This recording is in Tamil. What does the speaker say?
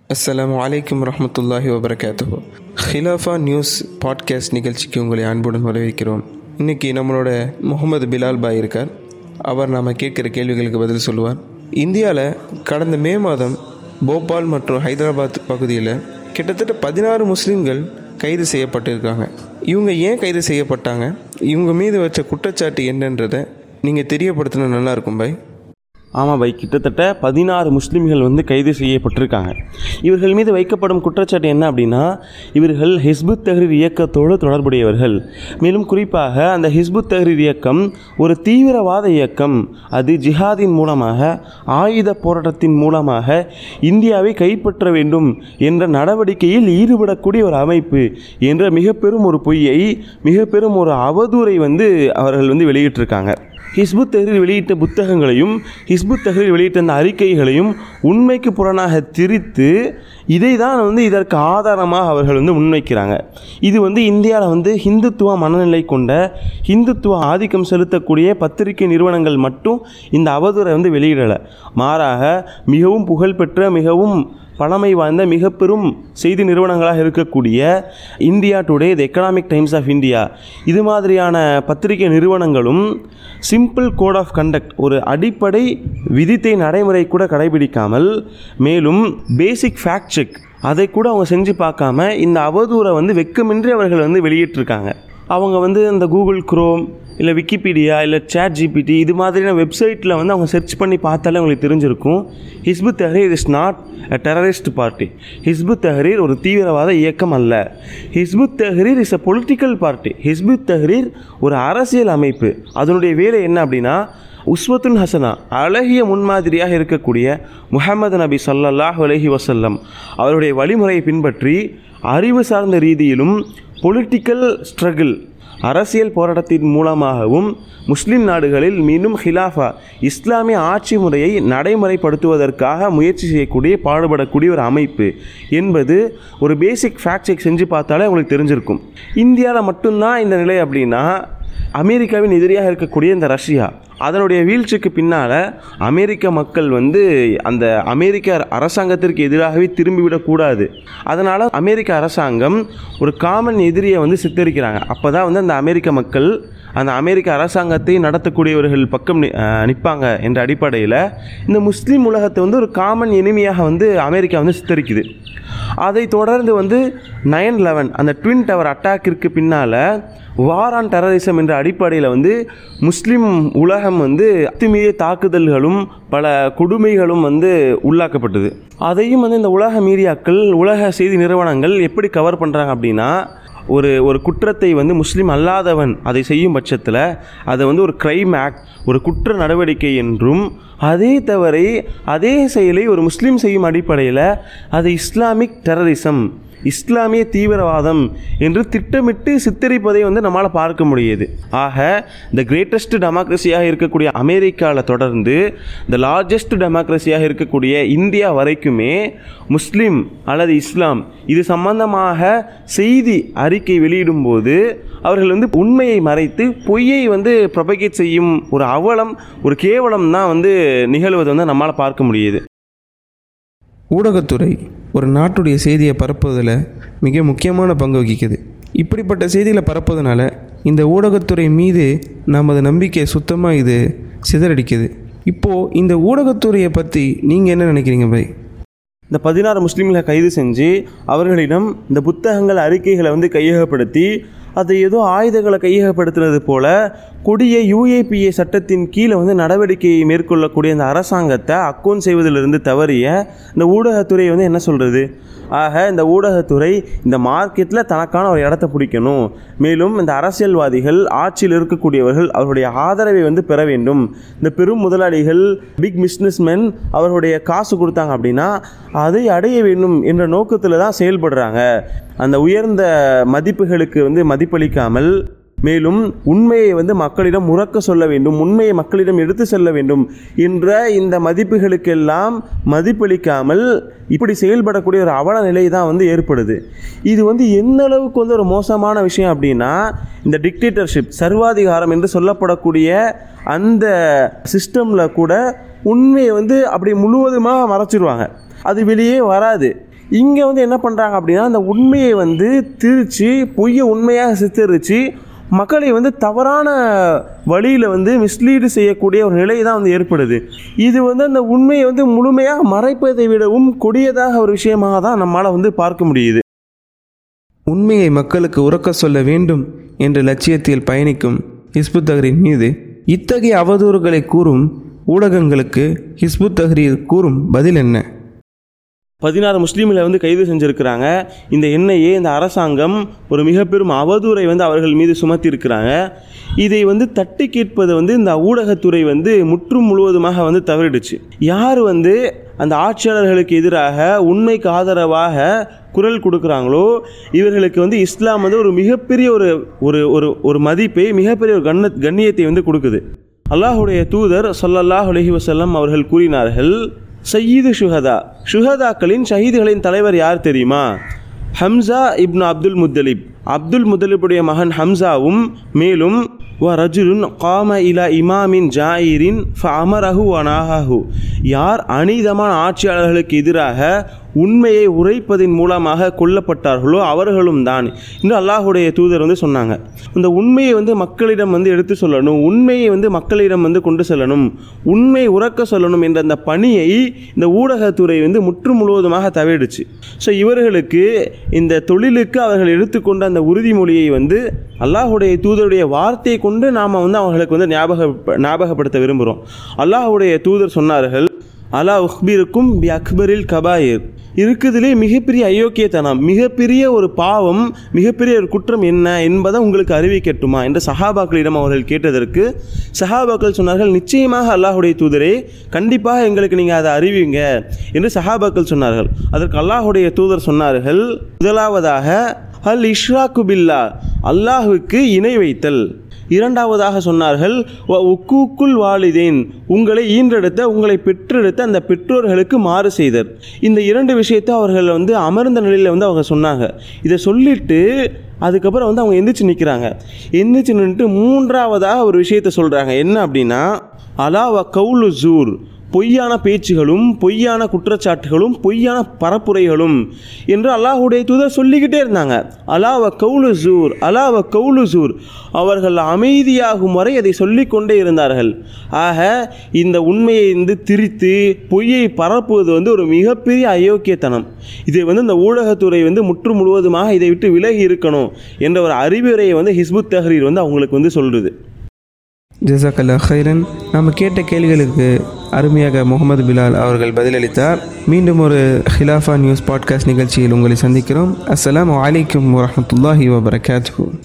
அஸ்ஸலாமு அலைக்கும் வரஹ்மத்துல்லாஹி வபரகாத்துஹு ஹிலாஃபா நியூஸ் பாட்காஸ்ட் நிகழ்ச்சிக்கு உங்களை அன்புடன் வரவேற்கிறோம் இன்னைக்கு நம்மளோட முகமது பிலால் பாய் இருக்கார் அவர் நாம் கேட்குற கேள்விகளுக்கு பதில் சொல்லுவார் இந்தியாவில் கடந்த மே மாதம் போபால் மற்றும் ஹைதராபாத் பகுதியில் கிட்டத்தட்ட பதினாறு முஸ்லீம்கள் கைது செய்யப்பட்டிருக்காங்க இவங்க ஏன் கைது செய்யப்பட்டாங்க இவங்க மீது வச்ச குற்றச்சாட்டு என்னன்றதை நீங்கள் தெரியப்படுத்தினா நல்லா இருக்கும் பாய் ஆமாம் பை கிட்டத்தட்ட பதினாறு முஸ்லீம்கள் வந்து கைது செய்யப்பட்டிருக்காங்க இவர்கள் மீது வைக்கப்படும் குற்றச்சாட்டு என்ன அப்படின்னா இவர்கள் ஹிஸ்புத் தஹ்ரீர் இயக்கத்தோடு தொடர்புடையவர்கள் மேலும் குறிப்பாக அந்த ஹிஸ்புத் தஹ்ரீர் இயக்கம் ஒரு தீவிரவாத இயக்கம் அது ஜிஹாதின் மூலமாக ஆயுத போராட்டத்தின் மூலமாக இந்தியாவை கைப்பற்ற வேண்டும் என்ற நடவடிக்கையில் ஈடுபடக்கூடிய ஒரு அமைப்பு என்ற மிக பெரும் ஒரு பொய்யை மிக பெரும் ஒரு அவதூறை வந்து அவர்கள் வந்து வெளியிட்டிருக்காங்க ஹிஸ்புத் தஹ்ரீர் வெளியிட்ட புத்தகங்களையும் ஹிஸ்புத் தஹ்ரீர் வெளியிட்ட அந்த அறிக்கைகளையும் உண்மைக்கு புறனாக திரித்து இதை தான் வந்து இதற்கு ஆதாரமாக அவர்கள் வந்து முன்வைக்கிறாங்க இது வந்து இந்தியாவில் வந்து ஹிந்துத்துவ மனநிலை கொண்ட ஹிந்துத்துவ ஆதிக்கம் செலுத்தக்கூடிய பத்திரிகை நிறுவனங்கள் மட்டும் இந்த அவதூறை வந்து வெளியிடலை மாறாக மிகவும் புகழ்பெற்ற மிகவும் பழமை வாய்ந்த மிக பெரும் செய்தி நிறுவனங்களாக இருக்கக்கூடிய India Today the Economic Times of India இது மாதிரியான பத்திரிகை நிறுவனங்களும் சிம்பிள் கோட் ஆஃப் கண்டக்ட் ஒரு அடிப்படை விதித்தை நடைமுறை கூட கடைபிடிக்காமல் மேலும் பேசிக் ஃபேக்ட் செக் அதை கூட அவங்க செஞ்சு பார்க்காம இந்த அவதூறை வந்து வெக்கமின்றி அவர்கள் வந்து வெளியிட்டிருக்காங்க அவங்க வந்து இந்த கூகுள் குரோம் இல்லை விக்கிபீடியா இல்லை சேட் ஜிபிடி இது மாதிரியான வெப்சைட்டில் வந்து அவங்க சர்ச் பண்ணி பார்த்தாலே அவங்களுக்கு தெரிஞ்சிருக்கும் Hizbut Tahrir is not a terrorist party Hizbut Tahrir ஒரு தீவிரவாத இயக்கம் அல்ல Hizbut Tahrir is a political party Hizbut Tahrir ஒரு அரசியல் அமைப்பு அதனுடைய வேலை என்ன அப்படின்னா உஸ்வத்துன் ஹசனா அழகிய முன்மாதிரியாக இருக்கக்கூடிய முஹம்மது நபி ஸல்லல்லாஹு அலைஹி வஸல்லம் அவருடைய வழிமுறையை பின்பற்றி அறிவு சார்ந்த ரீதியிலும் பொலிட்டிக்கல் ஸ்ட்ரகிள் அரசியல் போராட்டத்தின் மூலமாகவும் முஸ்லிம் நாடுகளில் மீண்டும் ஹிலாஃபா இஸ்லாமிய ஆட்சி முறையை நடைமுறைப்படுத்துவதற்காக முயற்சி செய்யக்கூடிய பாடுபடக்கூடிய ஒரு அமைப்பு என்பது ஒரு பேசிக் ஃபேக்ட் செக் செஞ்சு பார்த்தாலே உங்களுக்கு தெரிஞ்சிருக்கும் இந்தியாவில் மட்டும்தான் இந்த நிலை அப்படின்னா அமெரிக்காவின் எதிரியாக இருக்கக்கூடிய இந்த ரஷ்யா அதனுடைய வீழ்ச்சிக்கு பின்னால் அமெரிக்க மக்கள் வந்து அந்த அமெரிக்க அரசாங்கத்திற்கு எதிராகவே திரும்பிவிடக்கூடாது அதனால் அமெரிக்க அரசாங்கம் ஒரு காமன் எதிரியை வந்து சித்தரிக்கிறாங்க அப்போ தான் வந்து அந்த அமெரிக்க மக்கள் அந்த அமெரிக்க அரசாங்கத்தை நடத்தக்கூடியவர்கள் பக்கம் நி- அஹ் நிற்பாங்க என்ற அடிப்படையில் இந்த முஸ்லீம் உலகத்தை வந்து ஒரு காமன் எனிமியாக வந்து அமெரிக்கா வந்து சித்தரிக்குது அதை தொடர்ந்து வந்து நயன் லெவன் அந்த ட்வின் டவர் அட்டாக்கிற்கு பின்னால் வார் ஆன் டெரரிசம் என்ற அடிப்படையில் வந்து முஸ்லீம் உலகம் வந்து அத்துமீறிய தாக்குதல்களும் பல கொடுமைகளும் வந்து உள்ளாக்கப்பட்டது அதையும் வந்து இந்த உலக மீடியாக்கள் உலக செய்தி நிறுவனங்கள் எப்படி கவர் பண்ணுறாங்க அப்படின்னா ஒரு ஒரு குற்றத்தை வந்து முஸ்லீம் அல்லாதவன் அதை செய்யும் பட்சத்தில் அதை வந்து ஒரு கிரைம் ஆக்ட் ஒரு குற்ற நடவடிக்கை என்றும் அதே தவறை அதே செயலை ஒரு முஸ்லீம் செய்யும் அடிப்படையில் அது இஸ்லாமிக் டெரரிசம் இஸ்லாமிய தீவிரவாதம் என்று திட்டமிட்டு சித்தரிப்பதை வந்து நம்மளால் பார்க்க முடியுது ஆக த கிரேட்டஸ்ட் டெமோக்ரஸியாக இருக்கக்கூடிய அமெரிக்காவில் தொடர்ந்து த லார்ஜஸ்ட் டெமோக்ரஸியாக இருக்கக்கூடிய இந்தியா வரைக்குமே முஸ்லீம் அல்லது இஸ்லாம் இது சம்பந்தமாக செய்தி அறிக்கை வெளியிடும்போது அவர்கள் வந்து உண்மையை மறைத்து பொய்யை வந்து ப்ரொபகேட் செய்யும் ஒரு அவலம் ஒரு கேவலம் தான் வந்து நிகழ்வதை வந்து நம்மளால் பார்க்க முடியுது ஊடகத்துறை ஒரு நாட்டுடைய செய்தியை பரப்புவதில் மிக முக்கியமான பங்கு வகிக்குது இப்படிப்பட்ட செய்திகளை பரப்புவதனால இந்த ஊடகத்துறை மீது நமது நம்பிக்கை சுத்தமாக இது சிதறடிக்குது இப்போது இந்த ஊடகத்துறையை பற்றி நீங்கள் என்ன நினைக்கிறீங்க பை இந்த பதினாறு முஸ்லீம்களை கைது செஞ்சு அவர்களிடம் இந்த புத்தகங்கள் அறிக்கைகளை வந்து கையகப்படுத்தி அதை ஏதோ ஆயுதங்களை கையகப்படுத்துனது போல கொடிய யூஏபிஏ சட்டத்தின் கீழே வந்து நடவடிக்கையை மேற்கொள்ளக்கூடிய இந்த அரசாங்கத்தை அக்கௌண்ட் செய்வதிலிருந்து தவறிய இந்த ஊடகத்துறை வந்து என்ன சொல்கிறது ஆக இந்த ஊடகத்துறை இந்த மார்க்கெட்டில் தனக்கான ஒரு இடத்த பிடிக்கணும் மேலும் இந்த அரசியல்வாதிகள் ஆட்சியில் இருக்கக்கூடியவர்கள் அவருடைய ஆதரவை வந்து பெற வேண்டும் இந்த பெரும் முதலாளிகள் பிக் பிஸ்னஸ்மென் அவர்களுடைய காசு கொடுத்தாங்க அப்படின்னா அதை அடைய வேண்டும் என்ற நோக்கத்தில் தான் செயல்படுறாங்க அந்த உயர்ந்த மதிப்புகளுக்கு வந்து மதிப்பளிக்காமல் மேலும் உண்மையை வந்து மக்களிடம் உறக்க சொல்ல வேண்டும் உண்மையை மக்களிடம் எடுத்து செல்ல வேண்டும் என்ற இந்த மதிப்புகளுக்கெல்லாம் மதிப்பளிக்காமல் இப்படி செயல்படக்கூடிய ஒரு அவல நிலை தான் வந்து ஏற்படுது இது வந்து எந்த அளவுக்கு வந்து ஒரு மோசமான விஷயம் அப்படின்னா இந்த டிக்டேட்டர்ஷிப் சர்வாதிகாரம் என்று சொல்லப்படக்கூடிய அந்த சிஸ்டமில் கூட உண்மையை வந்து அப்படி முழுவதுமாக மறைச்சிருவாங்க அது வெளியே வராது இங்கே வந்து என்ன பண்ணுறாங்க அப்படின்னா அந்த உண்மையை வந்து திரித்து பொய்யை உண்மையாக சித்தரித்து மக்களை வந்து தவறான வழியில் வந்து மிஸ்லீடு செய்யக்கூடிய ஒரு நிலை தான் வந்து ஏற்படுது இது வந்து அந்த உண்மையை வந்து முழுமையாக மறைப்பதை விடவும் கொடியதாக ஒரு விஷயமாக தான் நம்மளால் வந்து பார்க்க முடியுது உண்மையை மக்களுக்கு உறக்க சொல்ல வேண்டும் என்ற லட்சியத்தில் பயணிக்கும் ஹிஸ்புத் தஹ்ரீர் மீது இத்தகைய அவதூறுகளை கூறும் ஊடகங்களுக்கு ஹிஸ்புத் தஹ்ரீர் கூறும் பதில் என்ன பதினாறு முஸ்லீம்களை வந்து கைது செஞ்சுருக்கிறாங்க இந்த எண்ணெயை இந்த அரசாங்கம் ஒரு மிக பெரும் அவதூறை வந்து அவர்கள் மீது சுமத்தி இருக்கிறாங்க இதை வந்து தட்டி கேட்பதை வந்து இந்த ஊடகத்துறை வந்து முற்றும் முழுவதுமாக வந்து தவறிடுச்சு யார் வந்து அந்த ஆட்சியாளர்களுக்கு எதிராக உண்மைக்கு ஆதரவாக குரல் கொடுக்குறாங்களோ இவர்களுக்கு வந்து இஸ்லாம் வந்து ஒரு மிகப்பெரிய ஒரு ஒரு ஒரு ஒரு மதிப்பை மிகப்பெரிய ஒரு கண்ண கண்ணியத்தை வந்து கொடுக்குது அல்லாஹுடைய தூதர் ஸல்லல்லாஹு அலைஹி வஸல்லம் அவர்கள் கூறினார்கள் சயீது ஷுஹதா ஷுஹதாக்களின் ஷஹீதுகளின் தலைவர் யார் தெரியுமா Hamza Ibn Abdul Muttalib Abdul முத்தலிபுடைய மகன் ஹம்சாவும் மேலும் வ ரஜுலுன் காம இலா இமாமின் ஜாயிரின் ஃப அமரஹு வனாஹு யார் அநீதமான ஆட்சியாளர்களுக்கு எதிராக உண்மையை உரைப்பதின் மூலமாக கொல்லப்பட்டார்களோ அவர்களும் தான் இன்னும் அல்லாஹுடைய தூதர் வந்து சொன்னாங்க இந்த உண்மையை வந்து மக்களிடம் வந்து எடுத்து சொல்லணும் உண்மையை வந்து மக்களிடம் வந்து கொண்டு செல்லணும் உண்மை உறக்க சொல்லணும் என்ற அந்த பணியை இந்த ஊடகத்துறை வந்து முற்று முழுவதுமாக தவிடுச்சு ஸோ இவர்களுக்கு இந்த தொழிலுக்கு அவர்கள் எடுத்துக்கொண்ட அந்த உறுதிமொழியை வந்து அல்லாஹுடைய தூதருடைய வார்த்தையை கொண்டு நாம் வந்து அவர்களுக்கு வந்து ஞாபக ஞாபகப்படுத்த விரும்புகிறோம் அல்லாஹுடைய தூதர் சொன்னார்கள் அலா உஹ்பிருக்கும் பி அக்பரில் கபாயிர் இருக்குதுலே மிகப்பெரிய அயோக்கியத்தனம் மிகப்பெரிய ஒரு பாவம் மிகப்பெரிய ஒரு குற்றம் என்ன என்பதை உங்களுக்கு அறிவிக்கட்டுமா என்று சஹாபாக்களிடம் அவர்கள் கேட்டதற்கு சஹாபாக்கள் சொன்னார்கள் நிச்சயமாக அல்லாஹுடைய தூதரே கண்டிப்பாக எங்களுக்கு நீங்கள் அதை அறிவிங்க என்று சஹாபாக்கள் சொன்னார்கள் அதற்கு அல்லாஹுடைய தூதர் சொன்னார்கள் முதலாவதாக அல் இஷ்ராக்கு பில்லா அல்லாஹுக்கு இணை வைத்தல் இரண்டாவதாக சொன்னார்கள் "வ உக்கூக்குல் வாலிதேன் உங்களை ஈன்றெடுத்த உங்களை பெற்றெடுத்த அந்த பெற்றோர்களுக்கு மாறு செய்தர் இந்த இரண்டு விஷயத்தை அவர்கள் வந்து அமர்ந்த நிலையில் வந்து அவங்க சொன்னாங்க இதை சொல்லிட்டு அதுக்கப்புறம் வந்து அவங்க எந்திரிச்சு நிற்கிறாங்க எந்திரிச்சு நின்றுட்டு மூன்றாவதாக ஒரு விஷயத்தை சொல்கிறாங்க என்ன அப்படின்னா அலாவ கவுலு ஜூர் பொய்யான பேச்சுகளும் பொய்யான குற்றச்சாட்டுகளும் பொய்யான பரப்புரைகளும் என்று அல்லாஹுடைய தூதர் சொல்லிக்கிட்டே இருந்தாங்க அலாவ கவுலு ஜூர் அலாவ கவுலு ஜூர் அவர்கள் அமைதியாகும் வரை அதை சொல்லிக்கொண்டே இருந்தார்கள் ஆக இந்த உண்மையை வந்து திரித்து பொய்யை பரப்புவது வந்து ஒரு மிகப்பெரிய அயோக்கியத்தனம் இதை வந்து இந்த ஊடகத்துறை வந்து முற்று முழுவதுமாக இதை விட்டு விலகி இருக்கணும் என்ற ஒரு அறிவுரையை வந்து ஹிஸ்புத் தஹ்ரீர் வந்து அவங்களுக்கு வந்து சொல்கிறது ஜசாக்கல்லா ஹைரன் நாம் கேட்ட கேள்விகளுக்கு அருமையாக முகமது பிலால் அவர்கள் பதிலளித்தார் மீண்டும் ஒரு ஹிலாஃபா நியூஸ் பாட்காஸ்ட் நிகழ்ச்சியில் உங்களை சந்திக்கிறோம் அஸ்ஸலாமு அலைக்கும் வரஹ்மத்துல்லாஹி வபரகாத்துஹு